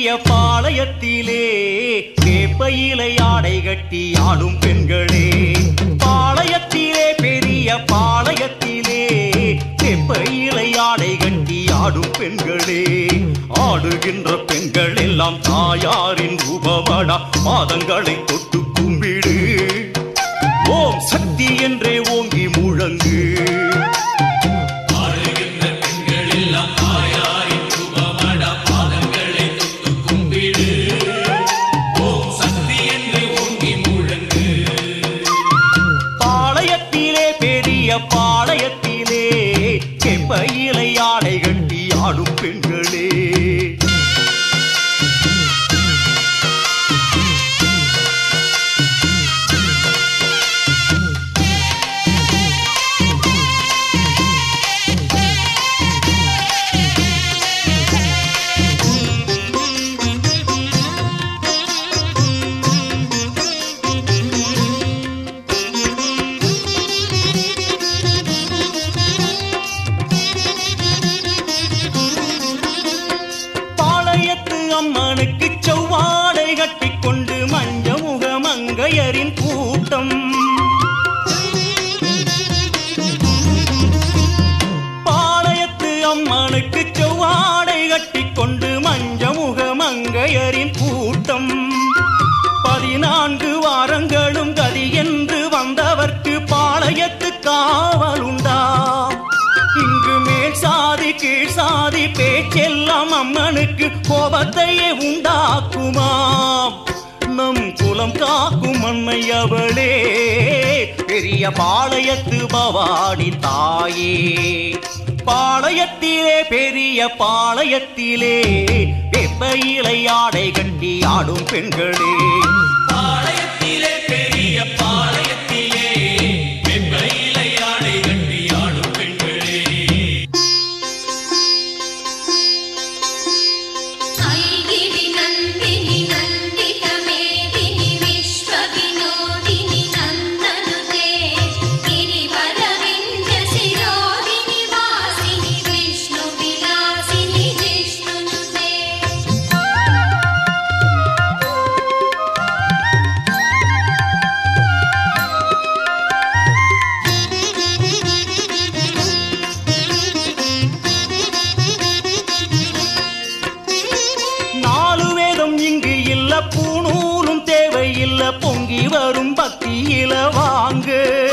பாளையத்திலே வேப்பையிலை ஆடை கட்டி ஆடும் பெண்களே பாளையத்திலே பெரிய பாளையத்திலே வேப்பையிலை ஆடை கட்டி ஆடும் பெண்களே ஆடுகின்ற பெண்கள் எல்லாம் தாயாரின் ரூபமடா பாதங்களை தொட்டு கும்பிடு ஓம் சக்தி என்றே ஓங்கி முழங்கு பாளையத்திலே பெரிய பாளையத்திலே செப்பையிலை ஆடை கட்டி ஆடும் பெண்களே பாளையத்து அம்மனுக்கு செவ்வாடை கட்டிக்கொண்டு மஞ்ச முக மங்கையரின் கூட்டம் பாளையத்து அம்மனுக்கு செவ்வாடை கட்டிக்கொண்டு மஞ்ச முக மங்கையரின் கூட்டம் பதினான்கு வாரங்களும் கதி என்று வந்தவர்க்கு பாளையத்து காவல் உண்டா இங்கு மேல் சாதி கீழ் சாதி பேச்செல்லாம் அம்மனுக்கு கோபத்தையே உண்டாக்குமாம் நம் குலம் காக்கும் அன்னை அவளே பெரிய பாளையத்து பவானி தாயே பாளையத்திலே பெரிய பாளையத்திலே வெப்பையிலை ஆடை கட்டி ஆடும் பெண்களே பாளையத்திலே பெரிய பாளையத்திலே வெப்பையிலை ஆடை கட்டி ஆடும் பெண்களே ऐगिरि नन्दिनि नन्दितमेदिनि विश्वविनोदिनि नन्दनुते गिरिवरविन्द्यशिरोदिनि वासिनि विष्णुविलासिनि जिष्णुनुते நாலு வேதம் இங்கு இல்ல பூணூலும் தேவையில்ல பொங்கி வரும் பக்தியில வாங்க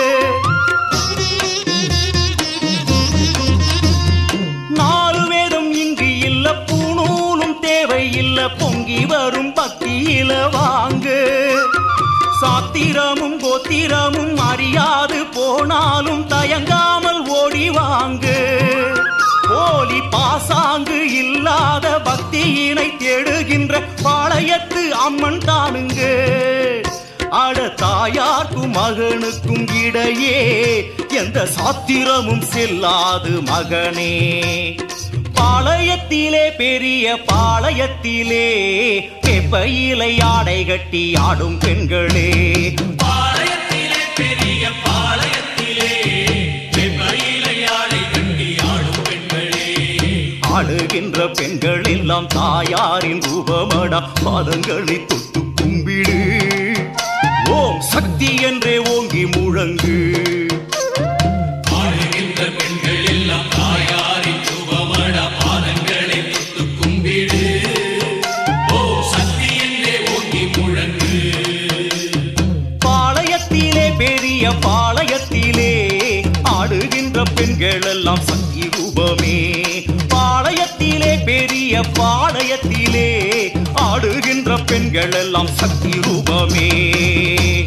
நாலு வேதம் இங்கு இல்ல பூணூலும் தேவையில்ல பொங்கி வரும் பக்தியில வாங்க சாத்திரமும் கோத்திரமும் அறியாது போனாலும் தயங்காமல் ஓடி வாங்க போலி பாசாங்கு இல்லாத பக்தியினை தேடுகின்ற பாளையத்து அம்மன் தானுங்க அட தாயார்க்கும் மகனுக்கும் இடையே எந்த சாத்திரமும் செல்லாது மகனே பாளையத்திலே பெரிய பாளையத்திலே வெப்பையிலை ஆடை கட்டி ஆடும் பெண்களே பாளையத்திலே பெரிய பாளையத்திலே வெப்பையிலை ஆடை கட்டி ஆடும் பெண்களே ஆடுகின்ற பெண்கள் எல்லாம் தாயாரின் ரூபமடா பாதங்களை தொட்டு கும்பிடு ஓம் சக்தி என்றே ஓங்கி முழங்கு ஆடுகின்ற பெண்கள் எல்லாம் தாயாரின் ரூபமட பாதங்களை தொட்டு கும்பிடு ஓ சக்தி என்றே ஓங்கி முழங்கு பாளையத்திலே பெரிய பாளையத்திலே ஆடுகின்ற பெண்கள் எல்லாம் சக்தி ரூபமே பாளையத்திலே பெரிய பாளையத்திலே ஆடுகின்ற பெண்கள் எல்லாம் சக்தி ரூபமே